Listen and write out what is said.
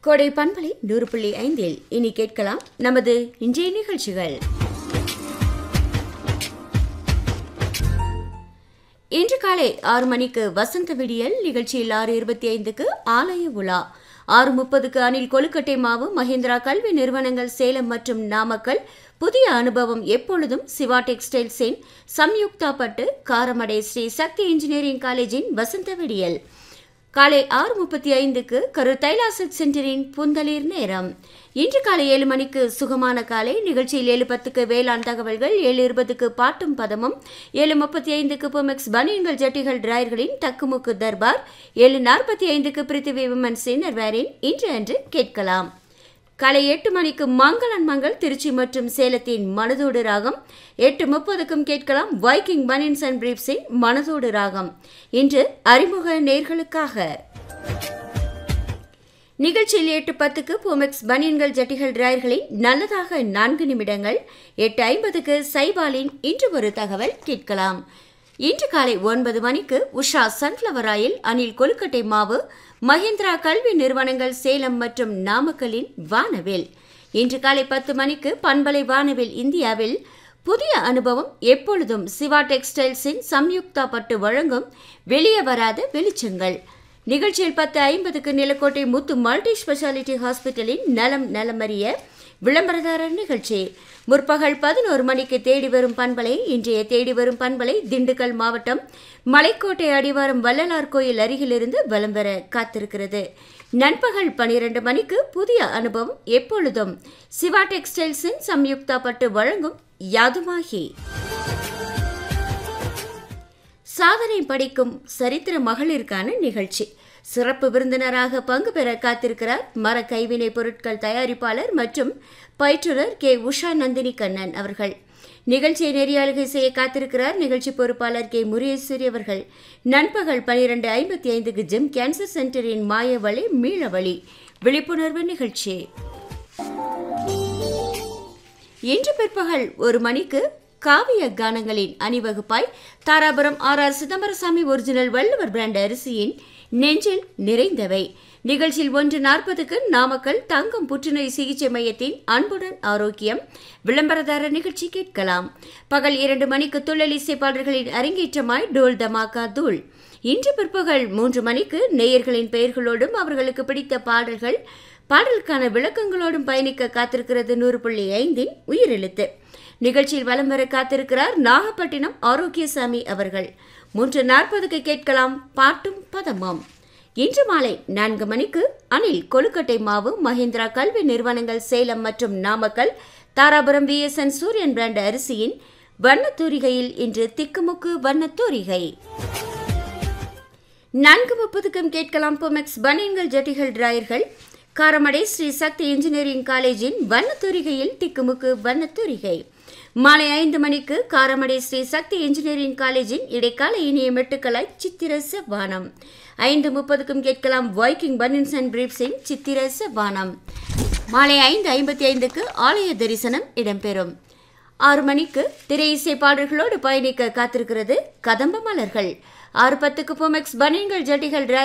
கோடை பண்பலை நூறு புள்ளி ஐந்தில் இனி கேட்கலாம் நமது இன்றைய நிகழ்ச்சிகள் இன்று காலை ஆறு மணிக்கு வசந்த விடியல் நிகழ்ச்சியில் ஆறு இருபத்தி ஐந்துக்கு ஆலய உலா ஆறு முப்பதுக்கு அணில் கொழுக்கட்டை மாவு மஹிந்திரா கல்வி நிறுவனங்கள் சேலம் மற்றும் நாமக்கல் புதிய அனுபவம் எப்பொழுதும் சிவா டெக்ஸ்டைல்ஸின் சம்யுக்தா பட்டு காரமடை ஸ்ரீ சக்தி இன்ஜினியரிங் காலேஜின் வசந்த விடியல் காலை ஆறு முப்பத்தி ஐந்துக்கு கரு தைலாசத் சென்டரின் புந்தளிர் நேரம் இன்று காலை ஏழு மணிக்கு சுகமான காலை நிகழ்ச்சியில் ஏழு பத்துக்கு வேளாண் தகவல்கள் ஏழு இருபதுக்கு பாட்டும் பதமும் ஏழு முப்பத்தி ஐந்துக்கு பொமெக்ஸ் பனியன்கள் ஜட்டிகள் டிராயர்களின் தக்குமுக்கு தர்பார் ஏழு நாற்பத்தி ஐந்துக்கு பிரித்திவி விமன்ஸ் இன்னர்வேரின் இன்று அன்று கேட்கலாம் காலை எட்டு மணிக்கு மங்களன் மங்கள் திருச்சி மற்றும் சேலத்தின் மனதோடு ராகம் எட்டு முப்பதுக்கும் கேட்கலாம் வைக்கிங் பனின்ஸ் அண்ட் பிரீப்ஸின் மனதோடு ராகம் இன்று அறிமுக நேர்களுக்காக நிகழ்ச்சியில் எட்டு பத்துக்கு போமெக்ஸ் பனியன்கள் ஜட்டிகள் டிராயர்களின் நல்லதாக நான்கு நிமிடங்கள் எட்டு ஐம்பதுக்கு சைபாலின் இன்று ஒரு தகவல் கேட்கலாம் இன்று காலை ஒன்பது மணிக்கு உஷா சன்ஃப்ளவர் ஆயில் அணில் கொழுக்கட்டை மாவு மஹிந்திரா கல்வி நிறுவனங்கள் சேலம் மற்றும் நாமக்கலின் வானவில் இன்று காலை பத்து மணிக்கு பண்பலை வானவில் இந்தியாவில் புதிய அனுபவம் எப்பொழுதும் சிவா டெக்ஸ்டைல்ஸின் சம்யுக்தா பட்டு வழங்கும் வெளியே வராத வெளிச்சங்கள் நிகழ்ச்சியில் பத்து ஐம்பதுக்கு நிலக்கோட்டை முத்து மல்டி ஸ்பெஷாலிட்டி ஹாஸ்பிட்டலின் நலம் நலமறிய விளம்பரதாரர் நிகழ்ச்சி முற்பகல் பதினோரு மணிக்கு தேடி வரும் பண்பலை இன்றைய தேடி வரும் பண்பலை திண்டுக்கல் மாவட்டம் மலைக்கோட்டை அடிவாரம் வள்ளலார் கோயில் அருகிலிருந்து வலம் வர காத்திருக்கிறது நண்பகல் பனிரெண்டு மணிக்கு புதிய அனுபவம் எப்பொழுதும் சிவா டெக்ஸ்டைல்ஸின் சம்யுக்தா பட்டு வழங்கும் யாதுமாகி சாதனை படிக்கும் சரித்திர மகளிருக்கான நிகழ்ச்சி சிறப்பு விருந்தினராக பங்கு பெற காத்திருக்கிறார் மர கைவினை பொருட்கள் தயாரிப்பாளர் மற்றும் பயிற்றுனர் கே உஷா நந்தினி கண்ணன் அவர்கள் நிகழ்ச்சியை நெறியாளுகை செய்ய காத்திருக்கிறார் நிகழ்ச்சி பொறுப்பாளர் கே முருகேஸ்வரி அவர்கள் நண்பகல் பனிரெண்டு ஐம்பத்தி ஐந்துக்கு ஜிம் கேன்சர் சென்டரின் மாயவழி மீளவழி விழிப்புணர்வு நிகழ்ச்சி இன்று பிற்பகல் ஒரு மணிக்கு காவிய கானங்களின் அணிவகுப்பாய் Dharapuram R R Chidambarasamy original Valluvar brand அரிசியின் நெஞ்சில் நிறைந்தவை நிகழ்ச்சியில் ஒன்று நாற்பதுக்கு நாமக்கல் தங்கம் புற்றுநோய் சிகிச்சை மையத்தின் அன்புடன் ஆரோக்கியம் விளம்பரதார நிகழ்ச்சி கேட்கலாம் பகல் இரண்டு மணிக்கு துள்ளல் இசைப்பாளர்களின் அரங்கேற்றமாய் டோல் தமாக்கா தூள் இன்று பிற்பகல் மூன்று மணிக்கு நேயர்களின் பெயர்களோடும் அவர்களுக்கு பிடித்த பாடல்கள் பாடலுக்கான விளக்கங்களோடும் பயணிக்க காத்திருக்கிறது நூறு புள்ளி ஐந்தின் உயிரெழுத்து நிகழ்ச்சியில் வலம் வர காத்திருக்கிறார் நாகப்பட்டினம் ஆரோக்கியசாமி அவர்கள் மூன்று நாற்பதுக்கு கேட்கலாம் பாட்டும் பதமாம் இன்று மாலை நான்கு மணிக்கு அணில் கொழுக்கட்டை மாவு மஹிந்திரா கல்வி நிறுவனங்கள் சேலம் மற்றும் நாமக்கல் தாராபுரம் விஎஸ்என் சூரியன் பிராண்ட் அரிசியின் வண்ணத்தூரிகையில் இன்று திக்குமுக்கு வண்ணத்தூரிகை நான்கு முப்பதுக்கும் கேட்கலாம் பொமெக்ஸ் பனியன்கள் ஜட்டிகள் டிராயர்கள் காரமடை ஸ்ரீ சக்தி இன்ஜினியரிங் காலேஜின் வண்ணத்தூரிகையில் திக்குமுக்கு வண்ணத்தூரிகை மாலை ஐந்து மணிக்கு காரமடை ஸ்ரீ சக்தி இன்ஜினியரிங் காலேஜின் இடைக்கால இனிய மெட்டுக்கலாய் சித்திர வானம் ஐந்து முப்பதுக்கும் கேட்கலாம் வைக்கிங் பனின்ஸ் அண்ட் பிரீப்ஸின் சித்திர வானம் மாலை ஐந்து ஐம்பத்தி ஐந்துக்கு ஆலய தரிசனம் இடம்பெறும் ஆறு மணிக்கு திரை இசை பாடல்களோடு பயணிக்க காத்திருக்கிறது கதம்ப மலர்கள் ஆறு பத்துக்கு பொமெக்ஸ் பனியன்கள் ஜட்டிகள்